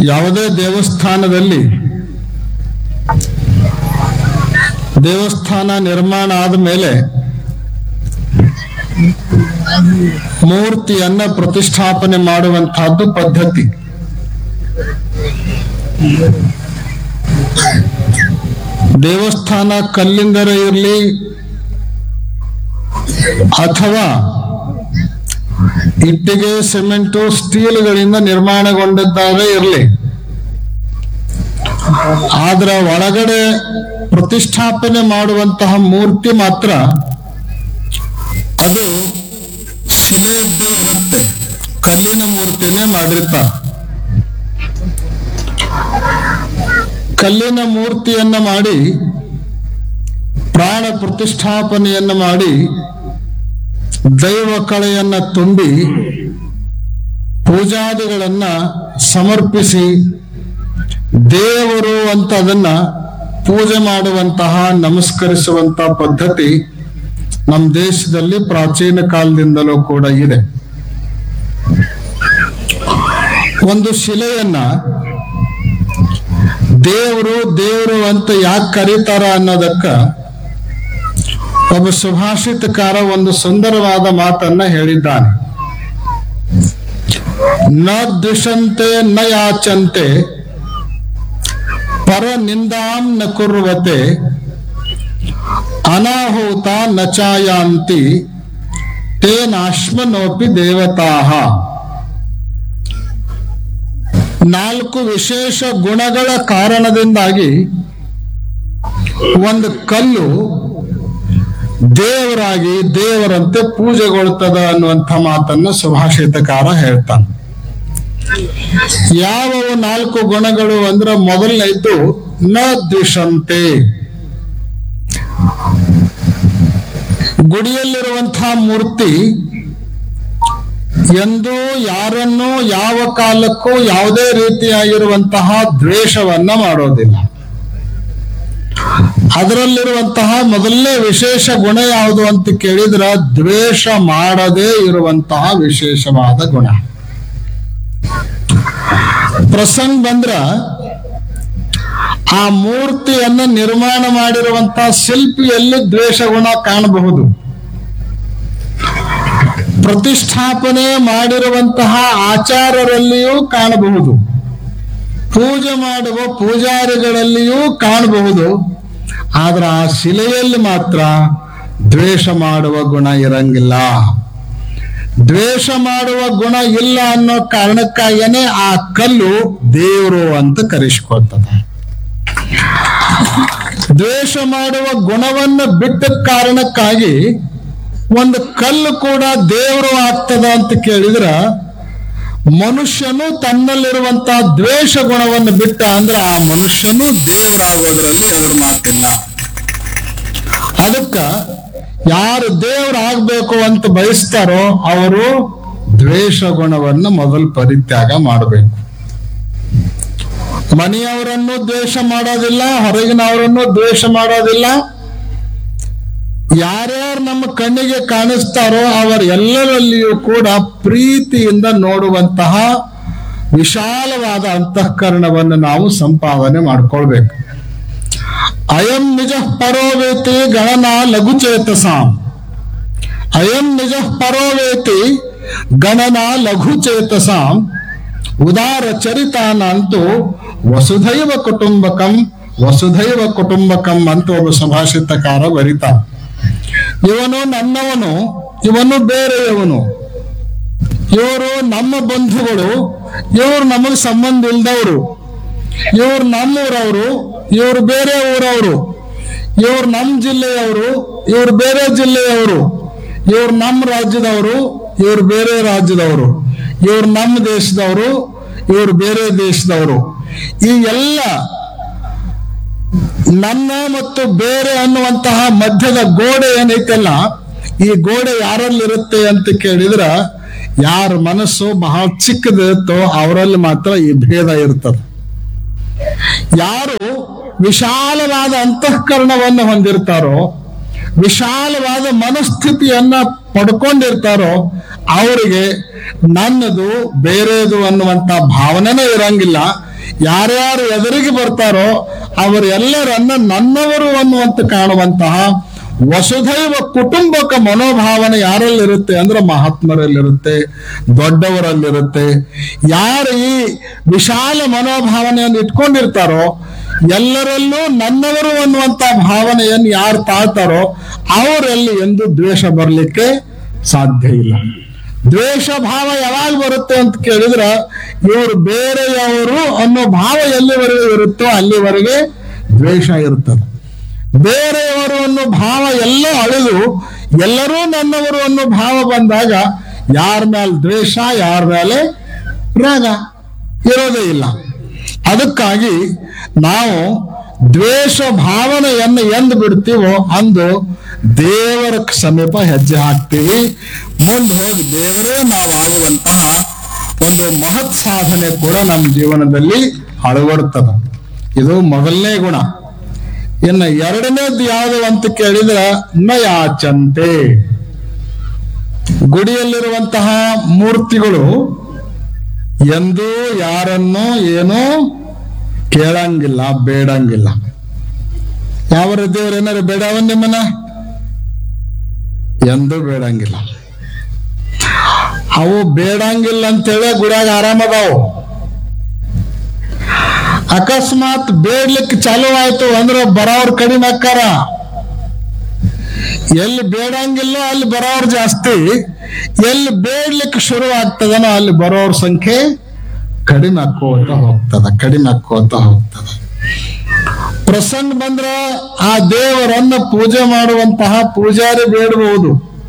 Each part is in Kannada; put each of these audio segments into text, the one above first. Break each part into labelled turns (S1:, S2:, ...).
S1: ಯಾವುದೇ ದೇವಸ್ಥಾನದಲ್ಲಿ ದೇವಸ್ಥಾನ ನಿರ್ಮಾಣ ಆದ ಮೇಲೆ ಮೂರ್ತಿಯನ್ನ ಪ್ರತಿಷ್ಠಾಪನೆ ಮಾಡುವಂತಹದ್ದು ಪದ್ಧತಿ ದೇವಸ್ಥಾನ ಕಲ್ಲಿಂದರ ಇರಲಿ ಅಥವಾ ಇಟ್ಟಿಗೆ ಸಿಮೆಂಟು ಸ್ಟೀಲ್ಗಳಿಂದ ನಿರ್ಮಾಣಗೊಂಡಿದ್ದಾವೆ ಇರಲಿ ಆದ್ರ ಒಳಗಡೆ ಪ್ರತಿಷ್ಠಾಪನೆ ಮಾಡುವಂತಹ ಮೂರ್ತಿ ಮಾತ್ರ ಅದು ಶಿಲೆಯದ್ದೇ ಇರುತ್ತೆ ಕಲ್ಲಿನ ಮೂರ್ತಿನೇ ಮಾಡಿರ್ತಾರೆ ಕಲ್ಲಿನ ಮೂರ್ತಿಯನ್ನ ಮಾಡಿ ಪ್ರಾಣ ಪ್ರತಿಷ್ಠಾಪನೆಯನ್ನ ಮಾಡಿ ದೈವ ಕಳೆಯನ್ನ ತುಂಬಿ ಪೂಜಾದಿಗಳನ್ನ ಸಮರ್ಪಿಸಿ ದೇವರು ಅಂತ ಅದನ್ನ ಪೂಜೆ ಮಾಡುವಂತಹ ನಮಸ್ಕರಿಸುವಂತಹ ಪದ್ಧತಿ ನಮ್ಮ ದೇಶದಲ್ಲಿ ಪ್ರಾಚೀನ ಕಾಲದಿಂದಲೂ ಕೂಡ ಇದೆ ಒಂದು ಶಿಲೆಯನ್ನ ದೇವರು ದೇವರು ಅಂತ ಯಾಕೆ ಕರೀತಾರ ಅನ್ನೋದಕ್ಕ ಒಬ್ಬ ಸುಭಾಷಿತಕಾರ ಒಂದು ಸುಂದರವಾದ ಮಾತನ್ನ ಹೇಳಿದ್ದಾನೆ ನ ದ್ವಿಷಂತೆ ನ ಯಾಚಂತೆ ಪರ ನಿಂದಾಂ ನ ಕುರ್ವತೆ ಅನಾಹೂತ ನ ಚಾಯಾಂತಿ ತೇನಾಶ್ಮನೋಪಿ ದೇವತಾಹ ನಾಲ್ಕು ವಿಶೇಷ ಗುಣಗಳ ಕಾರಣದಿಂದಾಗಿ ಒಂದು ಕಲ್ಲು ದೇವರಾಗಿ ದೇವರಂತೆ ಪೂಜೆಗೊಳ್ತದ ಅನ್ನುವಂಥ ಮಾತನ್ನು ಸುಭಾಷಿತಕಾರ ಹೇಳ್ತಾನೆ ಯಾವ ನಾಲ್ಕು ಗುಣಗಳು ಅಂದ್ರೆ ಮೊದಲನೇದ್ದು ನ ದ್ವಿಷಂತೆ ಗುಡಿಯಲ್ಲಿರುವಂತಹ ಮೂರ್ತಿ ಎಂದೂ ಯಾರನ್ನೂ ಯಾವ ಕಾಲಕ್ಕೂ ಯಾವುದೇ ರೀತಿಯಾಗಿರುವಂತಹ ದ್ವೇಷವನ್ನ ಮಾಡೋದಿಲ್ಲ ಅದರಲ್ಲಿರುವಂತಹ ಮೊದಲನೇ ವಿಶೇಷ ಗುಣ ಯಾವುದು ಅಂತ ಕೇಳಿದ್ರ ದ್ವೇಷ ಮಾಡದೇ ಇರುವಂತಹ ವಿಶೇಷವಾದ ಗುಣ ಪ್ರಸಂಗ ಬಂದ್ರ ಆ ಮೂರ್ತಿಯನ್ನ ನಿರ್ಮಾಣ ಮಾಡಿರುವಂತಹ ಶಿಲ್ಪಿಯಲ್ಲಿ ದ್ವೇಷ ಗುಣ ಕಾಣಬಹುದು ಪ್ರತಿಷ್ಠಾಪನೆ ಮಾಡಿರುವಂತಹ ಆಚಾರರಲ್ಲಿಯೂ ಕಾಣಬಹುದು ಪೂಜೆ ಮಾಡುವ ಪೂಜಾರಿಗಳಲ್ಲಿಯೂ ಕಾಣಬಹುದು ಆದ್ರೆ ಆ ಶಿಲೆಯಲ್ಲಿ ಮಾತ್ರ ದ್ವೇಷ ಮಾಡುವ ಗುಣ ಇರಂಗಿಲ್ಲ ದ್ವೇಷ ಮಾಡುವ ಗುಣ ಇಲ್ಲ ಅನ್ನೋ ಕಾರಣಕ್ಕಾಗೇನೆ ಆ ಕಲ್ಲು ದೇವರು ಅಂತ ಕರೆಸ್ಕೊಳ್ತದೆ ದ್ವೇಷ ಮಾಡುವ ಗುಣವನ್ನ ಬಿಟ್ಟ ಕಾರಣಕ್ಕಾಗಿ ಒಂದು ಕಲ್ಲು ಕೂಡ ದೇವರು ಆಗ್ತದ ಅಂತ ಕೇಳಿದ್ರ ಮನುಷ್ಯನು ತನ್ನಲ್ಲಿರುವಂತಹ ದ್ವೇಷ ಗುಣವನ್ನು ಬಿಟ್ಟ ಅಂದ್ರೆ ಆ ಮನುಷ್ಯನು ದೇವರಾಗೋದ್ರಲ್ಲಿ ಎರಡು ಮಾತಿಲ್ಲ ಅದಕ್ಕ ಯಾರು ದೇವರಾಗಬೇಕು ಅಂತ ಬಯಸ್ತಾರೋ ಅವರು ದ್ವೇಷ ಗುಣವನ್ನು ಮೊದಲು ಪರಿತ್ಯಾಗ ಮಾಡಬೇಕು ಮನೆಯವರನ್ನು ದ್ವೇಷ ಮಾಡೋದಿಲ್ಲ ಹೊರಗಿನವರನ್ನು ದ್ವೇಷ ಮಾಡೋದಿಲ್ಲ ಯಾರ್ಯಾರು ನಮ್ಮ ಕಣ್ಣಿಗೆ ಕಾಣಿಸ್ತಾರೋ ಅವರೆಲ್ಲರಲ್ಲಿಯೂ ಕೂಡ ಪ್ರೀತಿಯಿಂದ ನೋಡುವಂತಹ ವಿಶಾಲವಾದ ಅಂತಃಕರಣವನ್ನು ನಾವು ಸಂಪಾದನೆ ಮಾಡ್ಕೊಳ್ಬೇಕು ಅಯಂ ನಿಜ ಪರೋವೇತಿ ಗಣನ ಲಘುಚೇತಸಾಂ ಅಯಂ ನಿಜ ಪರೋವೇತಿ ಗಣನ ಲಘುಚೇತಸಾಂ ಉದಾರ ಚರಿತಾನಂತೂ ವಸುಧೈವ ಕುಟುಂಬಕಂ ವಸುಧೈವ ಕುಟುಂಬಕಂ ಅಂತ ಒಬ್ಬ ಸುಭಾಷಿತಕಾರ ಬರೀತಾನೆ ಇವನು ನನ್ನವನು ಇವನು ಬೇರೆಯವನು ಇವರು ನಮ್ಮ ಬಂಧುಗಳು ಇವರು ನಮಗೆ ಸಂಬಂಧ ಇಲ್ದವರು ಇವ್ರು ನಮ್ಮೂರವರು ಇವ್ರು ಬೇರೆ ಊರವರು ಇವ್ರು ನಮ್ಮ ಜಿಲ್ಲೆಯವರು ಇವ್ರು ಬೇರೆ ಜಿಲ್ಲೆಯವರು ಇವ್ರು ನಮ್ಮ ರಾಜ್ಯದವರು ಇವ್ರು ಬೇರೆ ರಾಜ್ಯದವರು ಇವ್ರು ನಮ್ಮ ದೇಶದವರು ಇವ್ರು ಬೇರೆ ದೇಶದವರು ಈ ಎಲ್ಲ ನನ್ನ ಮತ್ತು ಬೇರೆ ಅನ್ನುವಂತಹ ಮಧ್ಯದ ಗೋಡೆ ಏನೈತಲ್ಲ ಈ ಗೋಡೆ ಯಾರಲ್ಲಿರುತ್ತೆ ಅಂತ ಕೇಳಿದ್ರ ಯಾರ ಮನಸ್ಸು ಬಹಳ ಚಿಕ್ಕದಿರುತ್ತೋ ಅವರಲ್ಲಿ ಮಾತ್ರ ಈ ಭೇದ ಇರ್ತದೆ ಯಾರು ವಿಶಾಲವಾದ ಅಂತಃಕರಣವನ್ನು ಹೊಂದಿರ್ತಾರೋ ವಿಶಾಲವಾದ ಮನಸ್ಥಿತಿಯನ್ನ ಪಡ್ಕೊಂಡಿರ್ತಾರೋ ಅವರಿಗೆ ನನ್ನದು ಬೇರೆದು ಅನ್ನುವಂತ ಭಾವನೆನೇ ಇರಂಗಿಲ್ಲ ಯಾರ್ಯಾರು ಎದುರಿಗೆ ಬರ್ತಾರೋ ಅವರೆಲ್ಲರನ್ನ ನನ್ನವರು ಅನ್ನುವಂತ ಕಾಣುವಂತಹ ವಸುಧೈವ ಕುಟುಂಬಕ ಮನೋಭಾವನೆ ಯಾರಲ್ಲಿರುತ್ತೆ ಅಂದ್ರೆ ಮಹಾತ್ಮರಲ್ಲಿರುತ್ತೆ ದೊಡ್ಡವರಲ್ಲಿರುತ್ತೆ ಯಾರು ಈ ವಿಶಾಲ ಮನೋಭಾವನೆಯನ್ನು ಇಟ್ಕೊಂಡಿರ್ತಾರೋ ಎಲ್ಲರಲ್ಲೂ ನನ್ನವರು ಅನ್ನುವಂತ ಭಾವನೆಯನ್ನು ಯಾರು ತಾಳ್ತಾರೋ ಅವರಲ್ಲಿ ಎಂದು ದ್ವೇಷ ಬರಲಿಕ್ಕೆ ಸಾಧ್ಯ ಇಲ್ಲ ದ್ವೇಷ ಭಾವ ಯಾವಾಗ ಬರುತ್ತೆ ಅಂತ ಕೇಳಿದ್ರ ಇವರು ಬೇರೆಯವರು ಅನ್ನೋ ಭಾವ ಎಲ್ಲಿವರೆಗೆ ಇರುತ್ತೋ ಅಲ್ಲಿವರೆಗೆ ದ್ವೇಷ ಇರ್ತದೆ ಬೇರೆಯವರು ಅನ್ನೋ ಭಾವ ಎಲ್ಲ ಅಳಿದು ಎಲ್ಲರೂ ನನ್ನವರು ಅನ್ನೋ ಭಾವ ಬಂದಾಗ ಯಾರ ಮೇಲೆ ದ್ವೇಷ ಯಾರ ಮೇಲೆ ರಾಗ ಇರೋದೇ ಇಲ್ಲ ಅದಕ್ಕಾಗಿ ನಾವು ದ್ವೇಷ ಭಾವನೆಯನ್ನು ಎಂದು ಬಿಡ್ತೀವೋ ಅಂದು ದೇವರ ಸಮೀಪ ಹೆಜ್ಜೆ ಹಾಕ್ತೀವಿ ಮುಂದೆ ಹೋಗಿ ದೇವರೇ ನಾವು ಆಗುವಂತಹ ಒಂದು ಮಹತ್ ಸಾಧನೆ ಕೂಡ ನಮ್ಮ ಜೀವನದಲ್ಲಿ ಅಳವಡ್ತದ ಇದು ಮೊದಲನೇ ಗುಣ ಇನ್ನು ಎರಡನೇದು ಯಾವುದು ಅಂತ ಕೇಳಿದ್ರ ನಯಾಚಂತೆ ಗುಡಿಯಲ್ಲಿರುವಂತಹ ಮೂರ್ತಿಗಳು ಎಂದೂ ಯಾರನ್ನು ಏನೂ ಕೇಳಂಗಿಲ್ಲ ಬೇಡಂಗಿಲ್ಲ ಯಾವ ದೇವ್ರು ಏನಾರು ಬೇಡವ ನಿಮ್ಮನ್ನ ಎಂದೂ ಬೇಡಂಗಿಲ್ಲ ಅವು ಬೇಡಂಗಿಲ್ಲ ಅಂತೇಳಿ ಗುಡಿಯಾಗ ಆರಾಮದಾವು ಅಕಸ್ಮಾತ್ ಬೇಡ್ಲಿಕ್ಕೆ ಚಾಲು ಆಯ್ತು ಅಂದ್ರೆ ಬರೋರ್ ಕಡಿಮೆ ಅಕ್ಕಾರ ಎಲ್ಲಿ ಬೇಡಂಗಿಲ್ಲ ಅಲ್ಲಿ ಬರೋರ್ ಜಾಸ್ತಿ ಎಲ್ಲಿ ಬೇಡ್ಲಿಕ್ಕೆ ಶುರು ಆಗ್ತದನೋ ಅಲ್ಲಿ ಬರೋರ್ ಸಂಖ್ಯೆ ಕಡಿಮೆ ಆಕ್ಕೋತ ಹೋಗ್ತದ ಕಡಿಮೆ ಆಕ್ಕೋತ ಹೋಗ್ತದ ಪ್ರಸಂಗ ಬಂದ್ರ ಆ ದೇವರನ್ನ ಪೂಜೆ ಮಾಡುವಂತಹ ಪೂಜಾರಿ ಬೇಡಬಹುದು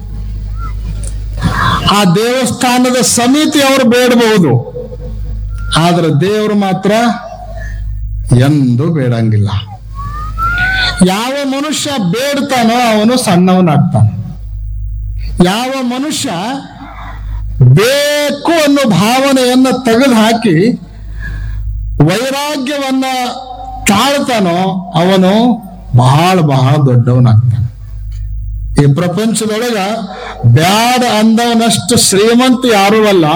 S1: ಆ ದೇವಸ್ಥಾನದ ಸಮಿತಿ ಅವರು ಬೇಡಬಹುದು ಆದ್ರೆ ದೇವರು ಮಾತ್ರ ಎಂದು ಬೇಡಂಗಿಲ್ಲ ಯಾವ ಮನುಷ್ಯ ಬೇಡ್ತಾನೋ ಅವನು ಸಣ್ಣವನಾಗ್ತಾನೆ ಯಾವ ಮನುಷ್ಯ ಬೇಕು ಅನ್ನೋ ಭಾವನೆಯನ್ನ ತೆಗೆದು ಹಾಕಿ ವೈರಾಗ್ಯವನ್ನ ತಾಳ್ತಾನೋ ಅವನು ಬಹಳ ಬಹಳ ದೊಡ್ಡವನಾಗ್ತಾನೆ ಈ ಪ್ರಪಂಚದೊಳಗ ಬ್ಯಾಡ ಅಂದವನಷ್ಟು ಶ್ರೀಮಂತ ಯಾರೂ ಅಲ್ಲ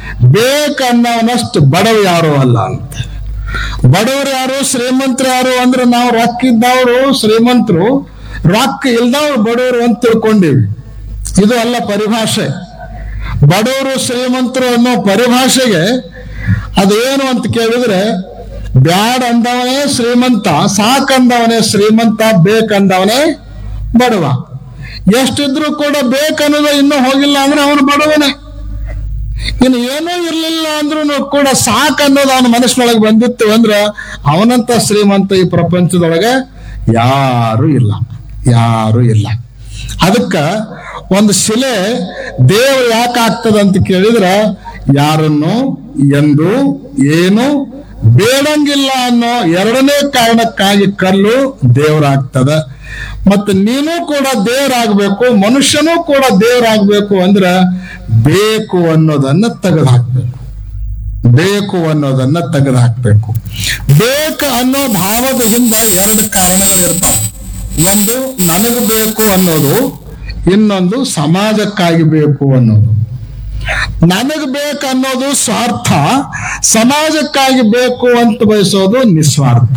S1: ಬೇಕನ್ನವನಷ್ಟು ಬಡವ ಯಾರೂ ಅಲ್ಲ ಅಂತ ಬಡವರು ಯಾರು ಶ್ರೀಮಂತರು ಯಾರು ಅಂದ್ರೆ ನಾವು ರೊಕ್ಕ ಇದ್ದವರು ಶ್ರೀಮಂತರು ರೊಕ್ಕ ಇಲ್ದವ್ರು ಬಡವರು ಅಂತ ತಿಳ್ಕೊಂಡಿವಿ ಇದು ಅಲ್ಲ ಪರಿಭಾಷೆ ಬಡವರು ಶ್ರೀಮಂತರು ಅನ್ನೋ ಪರಿಭಾಷೆಗೆ ಅದೇನು ಅಂತ ಕೇಳಿದ್ರೆ ಬ್ಯಾಡ್ ಅಂದವನೇ ಶ್ರೀಮಂತ ಸಾಕಂದವನೇ ಶ್ರೀಮಂತ ಬೇಕಂದವನೇ ಬಡವ ಎಷ್ಟಿದ್ರು ಕೂಡ ಬೇಕನ್ನೋದು ಇನ್ನೂ ಹೋಗಿಲ್ಲ ಅಂದ್ರೆ ಅವನು ಬಡವನೇ ಇನ್ನು ಏನೂ ಇರ್ಲಿಲ್ಲ ಅಂದ್ರೂ ಕೂಡ ಸಾಕ್ ಅನ್ನೋದು ಅವನ ಮನಸ್ಸಿನೊಳಗೆ ಬಂದಿತ್ತು ಅಂದ್ರ ಅವನಂತ ಶ್ರೀಮಂತ ಈ ಪ್ರಪಂಚದೊಳಗೆ ಯಾರು ಇಲ್ಲ ಯಾರು ಇಲ್ಲ ಅದಕ್ಕ ಒಂದು ಶಿಲೆ ದೇವರು ಯಾಕೆ ಆಗ್ತದ ಅಂತ ಕೇಳಿದ್ರ ಯಾರನ್ನು ಎಂದು ಏನು ಬೇಡಂಗಿಲ್ಲ ಅನ್ನೋ ಎರಡನೇ ಕಾರಣಕ್ಕಾಗಿ ಕಲ್ಲು ದೇವರಾಗ್ತದ ಮತ್ತೆ ನೀನು ಕೂಡ ದೇವರಾಗಬೇಕು ಮನುಷ್ಯನೂ ಕೂಡ ದೇವರಾಗಬೇಕು ಅಂದ್ರ ಬೇಕು ಅನ್ನೋದನ್ನ ತೆಗೆದು ಹಾಕ್ಬೇಕು ಬೇಕು ಅನ್ನೋದನ್ನ ತೆಗೆದು ಹಾಕ್ಬೇಕು ಬೇಕು ಅನ್ನೋ ಭಾವದ ಹಿಂದ ಎರಡು ಕಾರಣಗಳು ಇರ್ತಾವ ಒಂದು ನನಗೆ ಬೇಕು ಅನ್ನೋದು ಇನ್ನೊಂದು ಸಮಾಜಕ್ಕಾಗಿ ಬೇಕು ಅನ್ನೋದು ನನಗ್ ಬೇಕನ್ನೋದು ಸ್ವಾರ್ಥ ಸಮಾಜಕ್ಕಾಗಿ ಬೇಕು ಅಂತ ಬಯಸೋದು ನಿಸ್ವಾರ್ಥ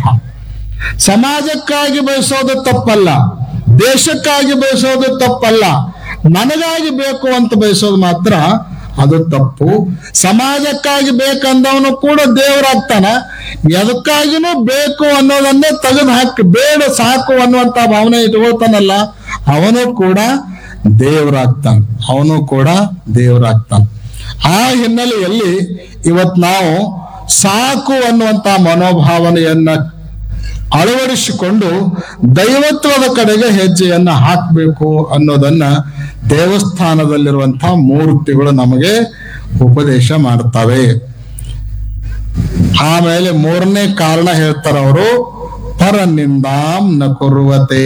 S1: ಸಮಾಜಕ್ಕಾಗಿ ಬಯಸೋದು ತಪ್ಪಲ್ಲ ದೇಶಕ್ಕಾಗಿ ಬಯಸೋದು ತಪ್ಪಲ್ಲ ನನಗಾಗಿ ಬೇಕು ಅಂತ ಬಯಸೋದು ಮಾತ್ರ ಅದು ತಪ್ಪು ಸಮಾಜಕ್ಕಾಗಿ ಬೇಕಂದವನು ಕೂಡ ದೇವರಾಗ್ತಾನ ಎದಕ್ಕಾಗಿನೂ ಬೇಕು ಅನ್ನೋದನ್ನೇ ತೆಗೆದು ಹಾಕಿ ಬೇಡ ಸಾಕು ಅನ್ನುವಂತ ಭಾವನೆ ಇಟ್ಕೊಳ್ತಾನಲ್ಲ ಅವನು ಕೂಡ ದೇವರಾಗ್ತಾನೆ ಅವನು ಕೂಡ ದೇವರಾಗ್ತಾನೆ ಆ ಹಿನ್ನೆಲೆಯಲ್ಲಿ ಇವತ್ ನಾವು ಸಾಕು ಅನ್ನುವಂತ ಮನೋಭಾವನೆಯನ್ನ ಅಳವಡಿಸಿಕೊಂಡು ದೈವತ್ವದ ಕಡೆಗೆ ಹೆಜ್ಜೆಯನ್ನ ಹಾಕಬೇಕು ಅನ್ನೋದನ್ನ ದೇವಸ್ಥಾನದಲ್ಲಿರುವಂತಹ ಮೂರ್ತಿಗಳು ನಮಗೆ ಉಪದೇಶ ಮಾಡ್ತವೆ ಆಮೇಲೆ ಮೂರನೇ ಕಾರಣ ಹೇಳ್ತಾರ ಅವರು ಪರನಿಂದಾಂ ನ ಕುರುವತೆ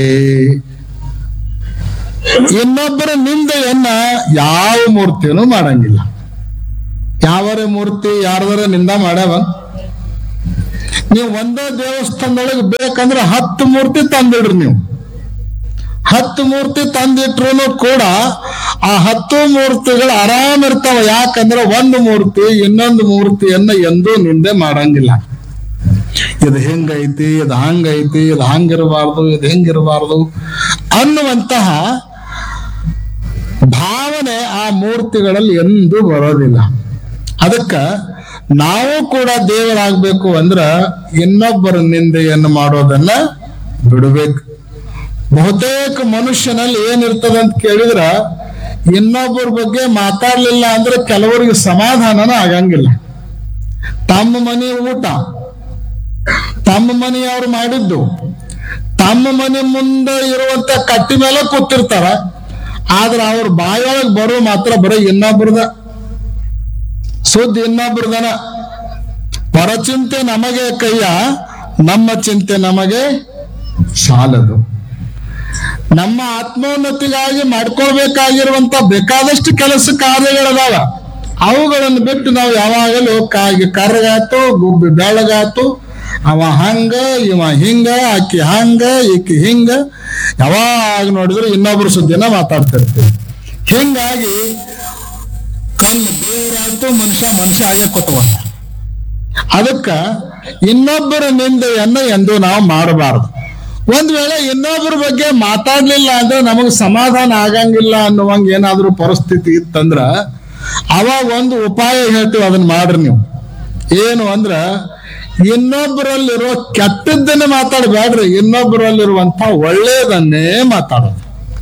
S1: ಇನ್ನೊಬ್ಬರ ನಿಂದೆಯನ್ನ ಯಾವ ಮೂರ್ತಿಯನ್ನು ಮಾಡಂಗಿಲ್ಲ ಯಾವರ ಮೂರ್ತಿ ಯಾರದರ ನಿಂದ ಮಾಡ್ಯಾವ ನೀವು ಒಂದೇ ದೇವಸ್ಥಾನದೊಳಗೆ ಬೇಕಂದ್ರೆ ಹತ್ತು ಮೂರ್ತಿ ತಂದಿಡ್ರಿ ನೀವು ಹತ್ತು ಮೂರ್ತಿ ತಂದಿಟ್ರು ಕೂಡ ಆ ಹತ್ತು ಮೂರ್ತಿಗಳು ಆರಾಮ್ ಇರ್ತಾವ ಯಾಕಂದ್ರೆ ಒಂದು ಮೂರ್ತಿ ಇನ್ನೊಂದು ಮೂರ್ತಿಯನ್ನ ಎಂದೂ ನಿಂದೆ ಮಾಡಂಗಿಲ್ಲ ಇದು ಹೆಂಗೈತಿ ಇದು ಹಂಗೈತಿ ಇದು ಹಂಗಿರಬಾರ್ದು ಇದು ಹೆಂಗಿರಬಾರ್ದು ಅನ್ನುವಂತಹ ಭಾವನೆ ಆ ಮೂರ್ತಿಗಳಲ್ಲಿ ಎಂದೂ ಬರೋದಿಲ್ಲ ಅದಕ್ಕ ನಾವು ಕೂಡ ದೇವರಾಗಬೇಕು ಅಂದ್ರ ಇನ್ನೊಬ್ಬರ ನಿಂದೆಯನ್ನು ಮಾಡೋದನ್ನ ಬಿಡಬೇಕು ಬಹುತೇಕ ಮನುಷ್ಯನಲ್ಲಿ ಏನಿರ್ತದೆ ಅಂತ ಕೇಳಿದ್ರ ಇನ್ನೊಬ್ಬರ ಬಗ್ಗೆ ಮಾತಾಡ್ಲಿಲ್ಲ ಅಂದ್ರೆ ಕೆಲವರಿಗೆ ಸಮಾಧಾನನ ಆಗಂಗಿಲ್ಲ ತಮ್ಮ ಮನೆ ಊಟ ತಮ್ಮ ಮನೆಯವ್ರು ಮಾಡಿದ್ದು ತಮ್ಮ ಮನೆ ಮುಂದೆ ಇರುವಂತ ಕಟ್ಟಿ ಮೇಲೆ ಕೂತಿರ್ತಾರ ಆದ್ರೆ ಅವ್ರ ಬಾಯೊಳಗೆ ಬರೋ ಮಾತ್ರ ಬರೀ ಇನ್ನೊಬ್ರದ ಸುದ್ದಿ ಇನ್ನೊಬ್ರದನ ಪರಚಿಂತೆ ನಮಗೆ ಕೈಯ ನಮ್ಮ ಚಿಂತೆ ನಮಗೆ ಸಾಲದು ನಮ್ಮ ಆತ್ಮೋನ್ನತಿಗಾಗಿ ಮಾಡ್ಕೊಳ್ಬೇಕಾಗಿರುವಂತ ಬೇಕಾದಷ್ಟು ಕೆಲಸ ಕಾರ್ಯಗಳದಾವ ಅವುಗಳನ್ನು ಬಿಟ್ಟು ನಾವು ಯಾವಾಗಲೂ ಕಾಗಿ ಕರ್ಗಾತು ಗುಬ್ಬಿ ಬೆಳಗಾತು ಅವ ಹಂಗ ಇವ ಹಿಂಗ ಆಕಿ ಹಂಗ ಈಕಿ ಹಿಂಗ ಯಾವಾಗ ನೋಡಿದ್ರು ಇನ್ನೊಬ್ರ ಸುದ್ದಿನ ಮಾತಾಡ್ತಿರ್ತೀವಿ ಹಿಂಗಾಗಿ ಕಣ್ಣು ದೇವರಾಯ್ತು ಮನುಷ್ಯ ಮನುಷ್ಯ ಆಗೇ ಕೊತ್ಕೊಂಡ ಅದಕ್ಕ ಇನ್ನೊಬ್ಬರ ನಿಂದೆಯನ್ನ ಎಂದು ನಾವು ಮಾಡಬಾರದು ಒಂದ್ ವೇಳೆ ಇನ್ನೊಬ್ಬರ ಬಗ್ಗೆ ಮಾತಾಡ್ಲಿಲ್ಲ ಅಂದ್ರೆ ನಮಗ್ ಸಮಾಧಾನ ಆಗಂಗಿಲ್ಲ ಅನ್ನುವಂಗ ಏನಾದ್ರೂ ಪರಿಸ್ಥಿತಿ ಇತ್ತಂದ್ರ ಅವಾಗ ಒಂದು ಉಪಾಯ ಹೇಳ್ತೀವಿ ಅದನ್ನ ಮಾಡ್ರಿ ನೀವು ಏನು ಅಂದ್ರ ಇನ್ನೊಬ್ಬರಲ್ಲಿರೋ ಕೆಟ್ಟದ್ದನ್ನೇ ಮಾತಾಡಬೇಡ್ರಿ ಇನ್ನೊಬ್ಬರಲ್ಲಿರುವಂತ ಒಳ್ಳೇದನ್ನೇ ಮಾತಾಡೋದು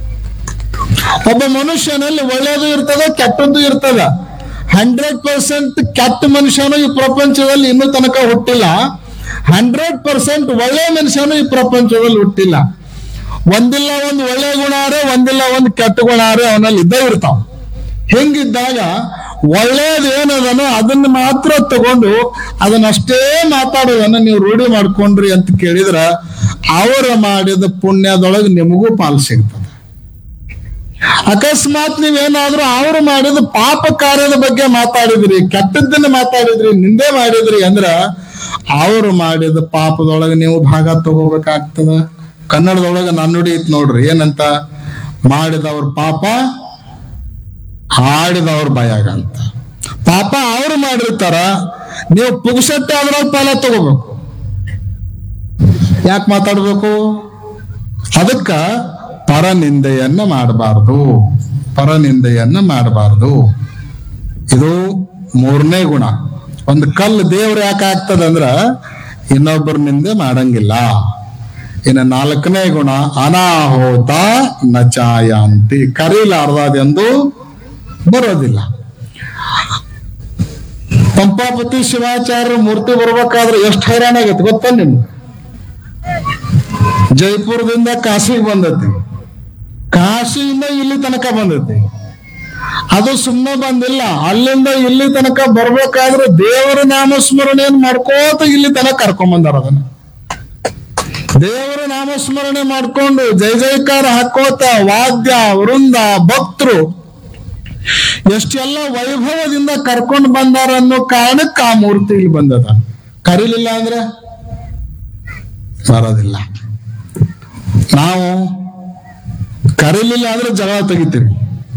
S1: ಒಬ್ಬ ಮನುಷ್ಯನಲ್ಲಿ ಒಳ್ಳೇದು ಇರ್ತದ ಕೆಟ್ಟದ್ದು ಇರ್ತದ ಹಂಡ್ರೆಡ್ ಪರ್ಸೆಂಟ್ ಕೆಟ್ಟ ಮನುಷ್ಯನು ಈ ಪ್ರಪಂಚದಲ್ಲಿ ಇನ್ನೂ ತನಕ ಹುಟ್ಟಿಲ್ಲ ಹಂಡ್ರೆಡ್ ಪರ್ಸೆಂಟ್ ಒಳ್ಳೆ ಮನುಷ್ಯನು ಈ ಪ್ರಪಂಚದಲ್ಲಿ ಹುಟ್ಟಿಲ್ಲ ಒಂದಿಲ್ಲ ಒಂದು ಒಳ್ಳೆ ಗುಣ ಆರೆ ಒಂದಿಲ್ಲ ಒಂದು ಕೆಟ್ಟ ಗುಣ ಆರೆ ಅವನಲ್ಲಿ ಇದ್ದೇ ಇರ್ತಾವ ಹಿಂಗಿದ್ದಾಗ ಒಳ್ಳೇದು ಏನದನೋ ಅದನ್ನ ಮಾತ್ರ ತಗೊಂಡು ಅದನ್ನಷ್ಟೇ ಮಾತಾಡೋದನ್ನ ನೀವು ರೂಢಿ ಮಾಡ್ಕೊಂಡ್ರಿ ಅಂತ ಕೇಳಿದ್ರ ಅವರ ಮಾಡಿದ ಪುಣ್ಯದೊಳಗೆ ನಿಮಗೂ ಪಾಲು ಸಿಗ್ತದೆ ಅಕಸ್ಮಾತ್ ನೀವೇನಾದ್ರೂ ಅವರು ಮಾಡಿದ ಪಾಪ ಕಾರ್ಯದ ಬಗ್ಗೆ ಮಾತಾಡಿದ್ರಿ ಕೆಟ್ಟದ್ದನ್ನ ಮಾತಾಡಿದ್ರಿ ನಿಂದೆ ಮಾಡಿದ್ರಿ ಅಂದ್ರ ಅವರು ಮಾಡಿದ ಪಾಪದೊಳಗೆ ನೀವು ಭಾಗ ತಗೋಬೇಕಾಗ್ತದ ಕನ್ನಡದೊಳಗೆ ನನ್ನುಡಿ ಐತ್ ನೋಡ್ರಿ ಏನಂತ ಮಾಡಿದವ್ರ ಪಾಪ ಹಾಡಿದವ್ರ ಭಯಾಗ ಅಂತ ಪಾಪ ಅವ್ರು ಮಾಡಿರ್ತಾರ ನೀವು ಪುಗ್ಸಟ್ಟೆ ಅದ್ರೊಳಗೆ ಪಾಲ ತಗೋಬೇಕು ಯಾಕೆ ಮಾತಾಡ್ಬೇಕು ಅದಕ್ಕ ಪರನಿಂದೆಯನ್ನ ಮಾಡಬಾರ್ದು ಪರನಿಂದೆಯನ್ನ ಮಾಡಬಾರ್ದು ಇದು ಮೂರನೇ ಗುಣ ಒಂದು ಕಲ್ಲು ದೇವ್ರು ಯಾಕೆ ಆಗ್ತದಂದ್ರ ಇನ್ನೊಬ್ಬರ ನಿಂದೆ ಮಾಡಂಗಿಲ್ಲ ಇನ್ನು ನಾಲ್ಕನೇ ಗುಣ ಅನಾಹೋತ ನಚಾಯಾಂತಿ ಕರೀಲಾರ್ದದೆಂದು ಬರೋದಿಲ್ಲ ಪಂಪಾಪತಿ ಶಿವಾಚಾರ್ಯರ ಮೂರ್ತಿ ಬರ್ಬೇಕಾದ್ರೆ ಎಷ್ಟು ಹೈರಾಣ ಆಗೈತೆ ಗೊತ್ತಾ ನಿಮ್ಗೆ ಜೈಪುರದಿಂದ ಕಾಶಿಗೆ ಬಂದೈತಿ ಕಾಶಿಯಿಂದ ಇಲ್ಲಿ ತನಕ ಬಂದೈತಿ ಅದು ಸುಮ್ಮನೆ ಬಂದಿಲ್ಲ ಅಲ್ಲಿಂದ ಇಲ್ಲಿ ತನಕ ಬರ್ಬೇಕಾದ್ರೆ ದೇವರ ನಾಮಸ್ಮರಣೆಯನ್ನು ಮಾಡ್ಕೋತ ಇಲ್ಲಿ ತನಕ ಕರ್ಕೊಂಡ್ ಬಂದಾರ ಅದನ್ನ ದೇವರ ನಾಮಸ್ಮರಣೆ ಮಾಡ್ಕೊಂಡು ಜೈ ಜೈಕಾರ ಹಾಕೋತ ವಾದ್ಯ ವೃಂದ ಭಕ್ತರು ಎಷ್ಟೆಲ್ಲ ವೈಭವದಿಂದ ಕರ್ಕೊಂಡು ಬಂದಾರ ಅನ್ನೋ ಕಾರಣಕ್ಕೆ ಆ ಮೂರ್ತಿ ಇಲ್ಲಿ ಬಂದದ ಕರೀಲಿಲ್ಲ ಅಂದ್ರೆ ಬರೋದಿಲ್ಲ ನಾವು ಕರೀಲಿಲ್ಲ ಅಂದ್ರೆ ಜಗಳ ತೆಗಿತೀವಿ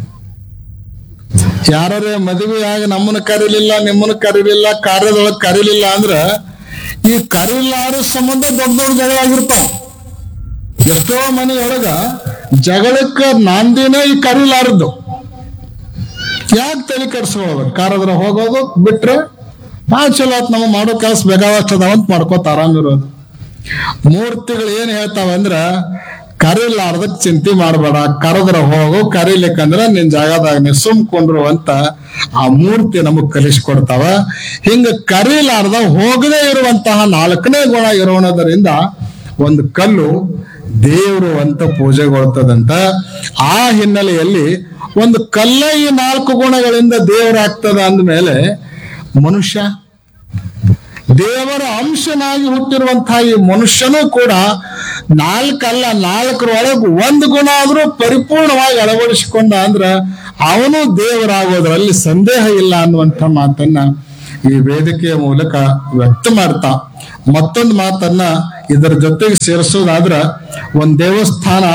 S1: ಯಾರೇ ಮದುವೆಯಾಗಿ ನಮ್ಮನ್ನ ಕರೀಲಿಲ್ಲ ನಿಮ್ಮನ್ನ ಕರೀಲಿಲ್ಲ ಕಾರ್ಯದೊಳಗೆ ಕರೀಲಿಲ್ಲ ಅಂದ್ರ ಈ ಕರೀಲಾರ ಸಂಬಂಧ ದೊಡ್ಡ ದೊಡ್ಡ ಜಗಳ ಆಗಿರ್ತಾವ ಎಷ್ಟೋ ಮನೆಯೊಳಗ ಜಗಳಕ್ಕ ನಾಂದಿನೇ ಈ ಕರೀಲಾರದ್ದು ಯಾಕೆ ತಲೆ ಕೆಡ್ಸ್ಕೊಳ್ಳೋದು ಕಾರದ್ರ ಹೋಗೋದು ಬಿಟ್ರೆ ಭಾಳ ಚಲೋ ಆತ್ ನಮ್ಮ ಮಾಡೋ ಕೆಲಸ ಬೇಕಾದಷ್ಟು ಅದಾವ ಅಂತ ಮಾಡ್ಕೋತ ಆರಾಮಿರೋದು ಮೂರ್ತಿಗಳು ಏನ್ ಹೇಳ್ತಾವ ಅಂದ್ರ ಕರೀಲಾರ್ದಕ್ ಚಿಂತೆ ಮಾಡಬೇಡ ಕರೆದ್ರ ಹೋಗು ಕರೀಲಿಕ್ಕಂದ್ರ ನಿನ್ ಜಾಗದಾಗ ನೀ ಸುಮ್ಕೊಂಡ್ರು ಅಂತ ಆ ಮೂರ್ತಿ ನಮಗ್ ಕಲಿಸ್ಕೊಡ್ತಾವ ಹಿಂಗ ಕರೀಲಾರ್ದ ಹೋಗದೇ ಇರುವಂತಹ ನಾಲ್ಕನೇ ಗುಣ ಇರೋಣದರಿಂದ ಒಂದು ಕಲ್ಲು ದೇವರು ಅಂತ ಪೂಜೆಗೊಳ್ತದಂತ ಆ ಹಿನ್ನೆಲೆಯಲ್ಲಿ ಒಂದು ಕಲ್ಲ ಈ ನಾಲ್ಕು ಗುಣಗಳಿಂದ ದೇವರಾಗ್ತದ ಅಂದ್ಮೇಲೆ ಮನುಷ್ಯ ದೇವರ ಅಂಶನಾಗಿ ಹುಟ್ಟಿರುವಂತಹ ಈ ಮನುಷ್ಯನೂ ಕೂಡ ನಾಲ್ಕಲ್ಲ ನಾಲ್ಕರೊಳಗೆ ಒಂದು ಗುಣ ಆದ್ರೂ ಪರಿಪೂರ್ಣವಾಗಿ ಅಳವಡಿಸಿಕೊಂಡ ಅಂದ್ರ ಅವನು ದೇವರಾಗೋದ್ರಲ್ಲಿ ಸಂದೇಹ ಇಲ್ಲ ಅನ್ನುವಂಥ ಮಾತನ್ನ ಈ ವೇದಿಕೆಯ ಮೂಲಕ ವ್ಯಕ್ತ ಮಾಡ್ತಾ ಮತ್ತೊಂದು ಮಾತನ್ನ ಇದರ ಜೊತೆಗೆ ಸೇರಿಸೋದಾದ್ರ ಒಂದ್ ದೇವಸ್ಥಾನ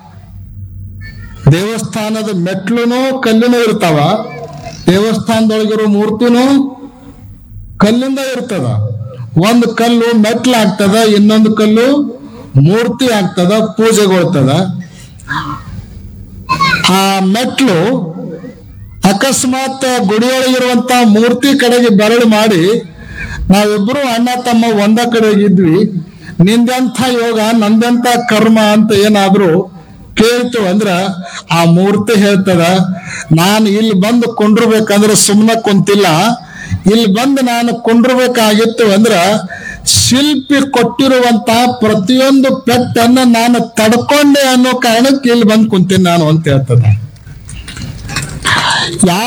S1: ದೇವಸ್ಥಾನದ ಮೆಟ್ಲುನು ಕಲ್ಲಿನೂ ಇರ್ತಾವ ದೇವಸ್ಥಾನದೊಳಗಿರೋ ಮೂರ್ತಿನೂ ಕಲ್ಲಿಂದ ಇರ್ತದ ಒಂದು ಕಲ್ಲು ಮೆಟ್ಲಾಗ್ತದ ಇನ್ನೊಂದು ಕಲ್ಲು ಮೂರ್ತಿ ಆಗ್ತದ ಪೂಜೆಗೊಳ್ತದ ಆ ಮೆಟ್ಲು ಅಕಸ್ಮಾತ್ ಗುಡಿಯೊಳಗಿರುವಂತ ಮೂರ್ತಿ ಕಡೆಗೆ ಬೆರಳು ಮಾಡಿ ನಾವಿಬ್ರು ಅಣ್ಣ ತಮ್ಮ ಒಂದ ಕಡೆಗಿದ್ವಿ ನಿಂದೆಂಥ ಯೋಗ ನಂದೆಂಥ ಕರ್ಮ ಅಂತ ಏನಾದ್ರು ಕೇಳ್ತು ಅಂದ್ರ ಆ ಮೂರ್ತಿ ಹೇಳ್ತದ ನಾನು ಇಲ್ಲಿ ಬಂದು ಕೊಂಡಿರ್ಬೇಕಂದ್ರೆ ಸುಮ್ಮನೆ ಕುಂತಿಲ್ಲ ಇಲ್ಲಿ ಬಂದು ನಾನು ಕೊಂಡಿರ್ಬೇಕಾಗಿತ್ತು ಅಂದ್ರ ಶಿಲ್ಪಿ ಕೊಟ್ಟಿರುವಂತ ಪ್ರತಿಯೊಂದು ಪೆಟ್ಟನ್ನ ನಾನು ತಡ್ಕೊಂಡೆ ಅನ್ನೋ ಕಾರಣಕ್ಕೆ ಇಲ್ಲಿ ಬಂದು ಕುಂತೀನಿ ನಾನು ಅಂತ ಹೇಳ್ತದ ಯಾ